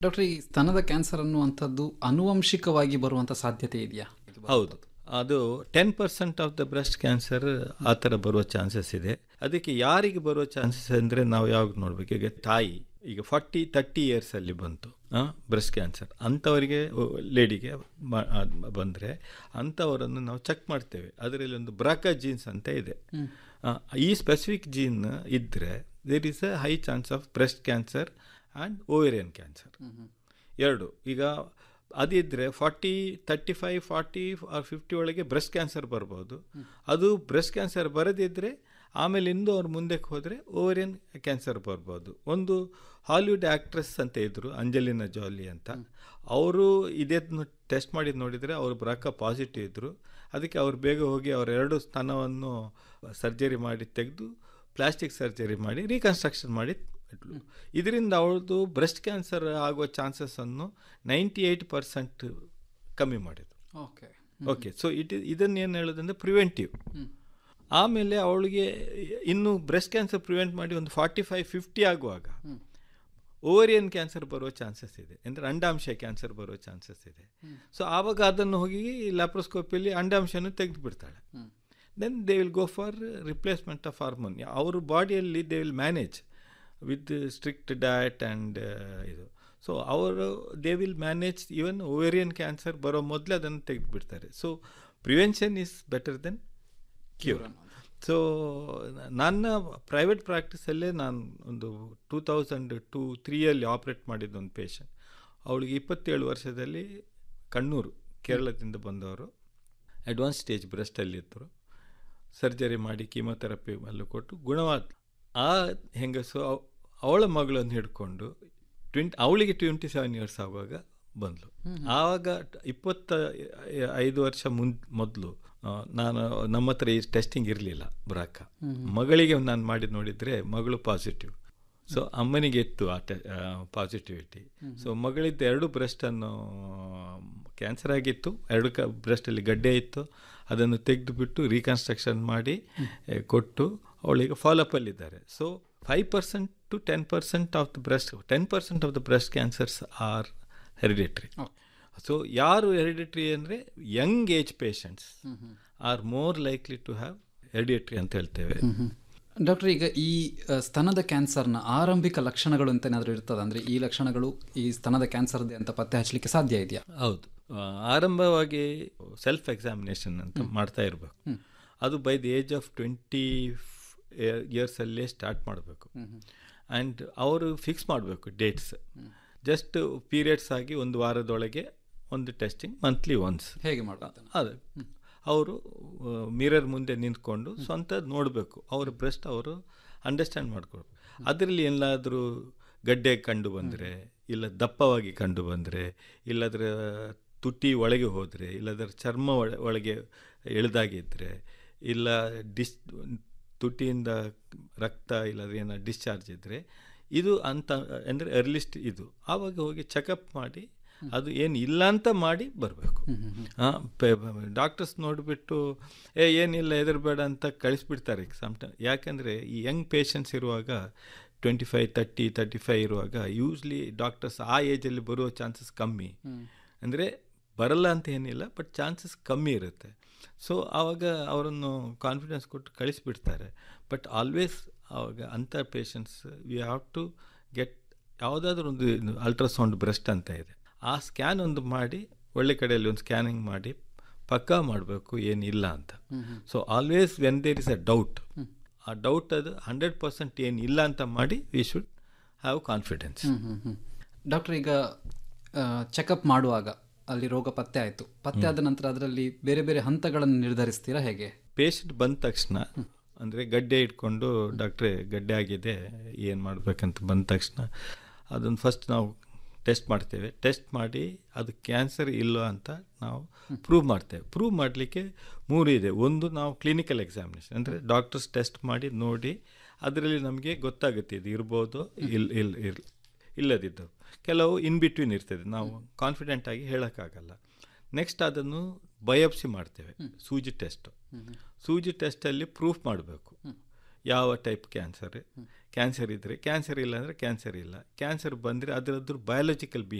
doctor ಈ ಸ್ತನದ cancer ಅನ್ನುವಂಥದ್ದು ಆನುವಂಶಿಕವಾಗಿ ಬರುವಂಥ ಸಾಧ್ಯತೆ ಇದೆಯಾ ಹೌದು ಅದು ten percent of the breast cancer ಆ ಥರ ಬರುವ ಚಾನ್ಸಸ್ ಇದೆ ಅದಕ್ಕೆ ಯಾರಿಗೆ ಬರುವ ಚಾನ್ಸಸ್ ಅಂದರೆ ನಾವು ಯಾವಾಗ ನೋಡ್ಬೇಕು ಈಗ ತಾಯಿ ಈಗ ಫಾರ್ಟಿ ತರ್ಟಿ ಇಯರ್ಸಲ್ಲಿ ಬಂತು ಬ್ರೆಸ್ಟ್ ಕ್ಯಾನ್ಸರ್ ಅಂಥವರಿಗೆ ಲೇಡಿಗೆ ಬಂದರೆ ಅಂಥವರನ್ನು ನಾವು ಚೆಕ್ ಮಾಡ್ತೇವೆ ಅದರಲ್ಲಿ ಒಂದು ಬ್ರಾಕಾ ಜೀನ್ಸ್ ಅಂತ ಇದೆ ಆ, ಈ ಸ್ಪೆಸಿಫಿಕ್ ಜೀನ್ ಇದ್ದರೆ there is a high chance of breast cancer and ovarian cancer ಎರಡು ಈಗ ಅದಿದ್ದರೆ forty thirty five forty or fifty ಒಳಗೆ ಬ್ರೆಸ್ಟ್ ಕ್ಯಾನ್ಸರ್ ಬರ್ಬೋದು ಅದು ಬ್ರೆಸ್ಟ್ ಕ್ಯಾನ್ಸರ್ ಬರದಿದ್ದರೆ ಆಮೇಲೆ ಇಂದು ಅವ್ರು ಮುಂದಕ್ಕೆ ಹೋದರೆ ಓವರಿಯನ್ ಕ್ಯಾನ್ಸರ್ ಬರ್ಬೋದು ಒಂದು ಹಾಲಿವುಡ್ ಆ್ಯಕ್ಟ್ರೆಸ್ ಅಂತ ಇದ್ದರು ಅಂಜಲಿನಾ ಜಾಲಿ ಅಂತ ಅವರು ಇದನ್ನು ಟೆಸ್ಟ್ ಮಾಡಿ ನೋಡಿದರೆ ಅವರು ಬ್ರಾಕ ಪಾಸಿಟಿವ್ ಇದ್ದರು ಅದಕ್ಕೆ ಅವ್ರು ಬೇಗ ಹೋಗಿ ಅವರ ಎರಡು ಸ್ತನವನ್ನು ಸರ್ಜರಿ ಮಾಡಿ ತೆಗೆದು ಪ್ಲಾಸ್ಟಿಕ್ ಸರ್ಜರಿ ಮಾಡಿ ರೀಕನ್ಸ್ಟ್ರಕ್ಷನ್ ಮಾಡಿ ಇಟ್ಲು ಇದರಿಂದ ಅವಳದು ಬ್ರೆಸ್ಟ್ ಕ್ಯಾನ್ಸರ್ ಆಗುವ ಚಾನ್ಸಸ್ಸನ್ನು ನೈಂಟಿ ಏಯ್ಟ್ ಪರ್ಸೆಂಟ್ ಕಮ್ಮಿ ಮಾಡಿದ್ರು ಓಕೆ ಓಕೆ ಸೊ ಇಟ್ ಇದನ್ನು ಏನು ಹೇಳೋದಂದ್ರೆ ಪ್ರಿವೆಂಟಿವ್ ಆಮೇಲೆ ಅವಳಿಗೆ ಇನ್ನು ಬ್ರೆಸ್ಟ್ ಕ್ಯಾನ್ಸರ್ ಪ್ರಿವೆಂಟ್ ಮಾಡಿ ಒಂದು ಫಾರ್ಟಿ ಫೈವ್ ಫಿಫ್ಟಿ ಆಗುವಾಗ ಓವರಿಯನ್ ಕ್ಯಾನ್ಸರ್ ಬರುವ ಚಾನ್ಸಸ್ ಇದೆ ಅಂದರೆ ಅಂಡಾಂಶ ಕ್ಯಾನ್ಸರ್ ಬರುವ ಚಾನ್ಸಸ್ ಇದೆ ಸೊ ಆವಾಗ ಅದನ್ನು ಹೋಗಿ ಲ್ಯಾಪ್ರೋಸ್ಕೋಪಿಯಲ್ಲಿ ಅಂಡಾಂಶನ ತೆಗೆದು ಬಿಡ್ತಾಳೆ then they will go for replacement of hormone ಅವ್ರ ಬಾಡಿಯಲ್ಲಿ they will manage with strict diet and ಇದು ಸೊ ಅವರು they will manage even ovarian cancer ಬರೋ ಮೊದಲೇ ಅದನ್ನು ತೆಗೆದುಬಿಡ್ತಾರೆ so prevention is better than cure so ನನ್ನ ಪ್ರೈವೇಟ್ ಪ್ರಾಕ್ಟೀಸಲ್ಲೇ ನಾನು ಒಂದು ಟೂ ತೌಸಂಡ್ ಟೂ ತ್ರೀಯಲ್ಲಿ ಆಪ್ರೇಟ್ ಮಾಡಿದ್ದು ಒಂದು ಪೇಷಂಟ್ ಅವಳಿಗೆ ಇಪ್ಪತ್ತೇಳು ವರ್ಷದಲ್ಲಿ ಕಣ್ಣೂರು ಕೇರಳದಿಂದ ಬಂದವರು ಅಡ್ವಾನ್ಸ್ ಸ್ಟೇಜ್ ಬ್ರೆಸ್ಟಲ್ಲಿದ್ದರು ಸರ್ಜರಿ ಮಾಡಿ ಕೀಮೊಥೆರಪಿ ಅಲ್ಲೂ ಕೊಟ್ಟು ಗುಣವಾದ ಆ ಹೆಂಗಸು ಅವ್- ಅವಳ ಮಗಳನ್ನು ಹಿಡ್ಕೊಂಡು ಟ್ವೆಂಟಿ ಅವಳಿಗೆ ಟ್ವೆಂಟಿ ಸೆವೆನ್ ಇಯರ್ಸ್ ಆಗುವಾಗ ಬಂದಳು ಆವಾಗ ಇಪ್ಪತ್ತ ಐದು ವರ್ಷ ಮುನ್ ಮೊದಲು ನಾನು ನಮ್ಮ ಹತ್ರ ಈ ಟೆಸ್ಟಿಂಗ್ ಇರಲಿಲ್ಲ ಬ್ರಾಕ ಮಗಳಿಗೆ ನಾನು ಮಾಡಿ ನೋಡಿದರೆ ಮಗಳು ಪಾಸಿಟಿವ್ ಸೊ ಅಮ್ಮನಿಗೆ ಇತ್ತು ಆ ಟೆ ಪಾಸಿಟಿವಿಟಿ ಸೊ ಮಗಳಿದ್ದ ಎರಡು ಬ್ರೆಸ್ಟನ್ನು ಕ್ಯಾನ್ಸರ್ ಆಗಿತ್ತು ಎರಡು ಕ ಬ್ರೆಸ್ಟಲ್ಲಿ ಗಡ್ಡೆ ಇತ್ತು ಅದನ್ನು ತೆಗೆದುಬಿಟ್ಟು ರೀಕನ್ಸ್ಟ್ರಕ್ಷನ್ ಮಾಡಿ ಎ, ಕೊಟ್ಟು ಅವಳಿಗೆ ಫಾಲೋಅಪಲ್ಲಿದ್ದಾರೆ so five percent to ten percent of the breast ten percent of the breast cancers are hereditary so ಯಾರು ಹೆರಿಡಿಟ್ರಿ ಅಂದರೆ young age patients are more likely to have hereditary ಅಂತ ಹೇಳ್ತೇವೆ ಡಾಕ್ಟರ್ ಈಗ ಈ ಆ, ಸ್ತನದ ಕ್ಯಾನ್ಸರ್ನ ಆರಂಭಿಕ ಲಕ್ಷಣಗಳು ಅಂತ ಏನಾದರೂ ಇರ್ತದೆ ಅಂದರೆ ಈ ಲಕ್ಷಣಗಳು ಈ ಸ್ತನದ ಕ್ಯಾನ್ಸರ್ದೆ ಅಂತ ಪತ್ತೆ ಹಚ್ಚಲಿಕ್ಕೆ ಸಾಧ್ಯ ಇದೆಯಾ ಹೌದು ಆ, ಆರಂಭವಾಗಿ ಸೆಲ್ಫ್ ಎಕ್ಸಾಮಿನೇಷನ್ ಅಂತ ಮಾಡ್ತಾ ಇರಬೇಕು ಅದು by the age of twenty ಇಯರ್ಸಲ್ಲೇ ಸ್ಟಾರ್ಟ್ ಮಾಡಬೇಕು ಆ್ಯಂಡ್ ಅವರು ಫಿಕ್ಸ್ ಮಾಡಬೇಕು ಡೇಟ್ಸ್ ಜಸ್ಟ್ ಪೀರಿಯಡ್ಸ್ ಆಗಿ ಒಂದು ವಾರದೊಳಗೆ ಒಂದು ಟೆಸ್ಟಿಂಗ್ ಮಂತ್ಲಿ ಒನ್ಸ್ ಹೇಗೆ ಮಾಡೋದು ಅದು ಅವರು ಮಿರರ್ ಮುಂದೆ ನಿಂತ್ಕೊಂಡು ಸ್ವಂತ ನೋಡಬೇಕು ಅವ್ರ ಬ್ರೆಸ್ಟ್ ಅವರು ಅಂಡರ್ಸ್ಟ್ಯಾಂಡ್ ಮಾಡ್ಕೊಳ್ಬೇಕು ಅದರಲ್ಲಿ ಎಲ್ಲಾದರೂ ಗಡ್ಡೆ ಕಂಡು ಬಂದರೆ ಇಲ್ಲ ದಪ್ಪವಾಗಿ ಕಂಡು ಬಂದರೆ ಇಲ್ಲದ್ರ ತುಟಿ ಒಳಗೆ ಹೋದರೆ ಇಲ್ಲದರ ಚರ್ಮ ಒಳ ಒಳಗೆ ಎಳೆದಾಗಿದ್ದರೆ ಇಲ್ಲ ಡಿಸ್ ತುಟಿಯಿಂದ ರಕ್ತ ಇಲ್ಲದ್ರೆ ಏನೋ ಡಿಸ್ಚಾರ್ಜ್ ಇದ್ದರೆ ಇದು ಅಂತ ಅಂದರೆ ಅರ್ಲಿಸ್ಟ್ ಇದು ಆವಾಗ ಹೋಗಿ ಚೆಕಪ್ ಮಾಡಿ ಅದು ಏನು ಇಲ್ಲ ಅಂತ ಮಾಡಿ ಬರಬೇಕು ಡಾಕ್ಟರ್ಸ್ ನೋಡಿಬಿಟ್ಟು ಏ ಏನಿಲ್ಲ ಹೆದರಬೇಡ ಅಂತ ಕಳಿಸ್ಬಿಡ್ತಾರೆ ಸಮ್ಟೈಮ್ ಯಾಕಂದರೆ ಈ ಯಂಗ್ ಪೇಷಂಟ್ಸ್ ಇರುವಾಗ twenty five thirty thirty five ಇರುವಾಗ ಯೂಸ್ಲಿ ಡಾಕ್ಟರ್ಸ್ ಆ ಏಜಲ್ಲಿ ಬರುವ ಚಾನ್ಸಸ್ ಕಮ್ಮಿ ಅಂದರೆ ಬರಲ್ಲ ಅಂತ ಏನಿಲ್ಲ ಬಟ್ ಚಾನ್ಸಸ್ ಕಮ್ಮಿ ಇರುತ್ತೆ ಸೊ ಆವಾಗ ಅವರನ್ನು ಕಾನ್ಫಿಡೆನ್ಸ್ ಕೊಟ್ಟು ಕಳಿಸ್ಬಿಡ್ತಾರೆ ಬಟ್ ಆಲ್ವೇಸ್ ಆವಾಗ ಅಂಥ patients we have to get ಯಾವುದಾದ್ರೂ ಒಂದು ಅಲ್ಟ್ರಾಸೌಂಡ್ ಬ್ರೆಸ್ಟ್ ಅಂತ ಇದೆ ಆ ಸ್ಕ್ಯಾನ್ ಒಂದು ಮಾಡಿ ಒಳ್ಳೆ ಕಡೆಯಲ್ಲಿ ಒಂದು ಸ್ಕ್ಯಾನಿಂಗ್ ಮಾಡಿ ಪಕ್ಕಾ ಮಾಡಬೇಕು ಏನಿಲ್ಲ ಅಂತ so always when there is a doubt ಆ ಡೌಟ್ ಅದು ಹಂಡ್ರೆಡ್ ಪರ್ಸೆಂಟ್ ಏನಿಲ್ಲ ಅಂತ ಮಾಡಿ we should have confidence doctor ಈಗ ಚೆಕಪ್ ಮಾಡುವಾಗ ಅಲ್ಲಿ ರೋಗ ಪತ್ತೆ ಆಯಿತು ಪತ್ತೆ ಆದ ನಂತರ ಅದರಲ್ಲಿ ಬೇರೆ ಬೇರೆ ಹಂತಗಳನ್ನು ನಿರ್ಧರಿಸ್ತೀರಾ ಹೇಗೆ ಪೇಷಂಟ್ ಬಂದ ತಕ್ಷಣ ಅಂದರೆ ಗಡ್ಡೆ ಇಟ್ಕೊಂಡು ಡಾಕ್ಟ್ರೇ ಗಡ್ಡೆ ಆಗಿದೆ ಏನು ಮಾಡಬೇಕಂತ ಬಂದ ತಕ್ಷಣ ಅದನ್ನು ಫಸ್ಟ್ ನಾವು ಟೆಸ್ಟ್ ಮಾಡ್ತೇವೆ ಟೆಸ್ಟ್ ಮಾಡಿ ಅದು ಕ್ಯಾನ್ಸರ್ ಇಲ್ಲೋ ಅಂತ ನಾವು ಪ್ರೂವ್ ಮಾಡ್ತೇವೆ ಪ್ರೂವ್ ಮಾಡಲಿಕ್ಕೆ ಮೂರು ಇದೆ ಒಂದು ನಾವು ಕ್ಲಿನಿಕಲ್ ಎಕ್ಸಾಮಿನೇಷನ್ ಅಂದರೆ ಡಾಕ್ಟರ್ಸ್ ಟೆಸ್ಟ್ ಮಾಡಿ ನೋಡಿ ಅದರಲ್ಲಿ ನಮಗೆ ಗೊತ್ತಾಗುತ್ತೆ ಇದು ಇರ್ಬೋದು ಇಲ್ಲ ಇಲ್ಲ ಇರ್ ಇಲ್ಲದಿದ್ದು ಕೆಲವು ಇನ್ ಬಿಟ್ವೀನ್ ಇರ್ತದೆ ನಾವು ಕಾನ್ಫಿಡೆಂಟ್ ಆಗಿ ಹೇಳೋಕ್ಕಾಗಲ್ಲ ನೆಕ್ಸ್ಟ್ ಅದನ್ನು ಬಯೋಪ್ಸಿ ಮಾಡ್ತೇವೆ ಸೂಜಿ ಟೆಸ್ಟ್ ಸೂಜಿ ಟೆಸ್ಟಲ್ಲಿ ಪ್ರೂಫ್ ಮಾಡಬೇಕು ಯಾವ ಟೈಪ್ ಕ್ಯಾನ್ಸರ್ ಕ್ಯಾನ್ಸರ್ ಇದ್ದರೆ ಕ್ಯಾನ್ಸರ್ ಇಲ್ಲ ಅಂದರೆ ಕ್ಯಾನ್ಸರ್ ಇಲ್ಲ ಕ್ಯಾನ್ಸರ್ ಬಂದರೆ ಅದರದ್ದು ಬಯಾಲಜಿಕಲ್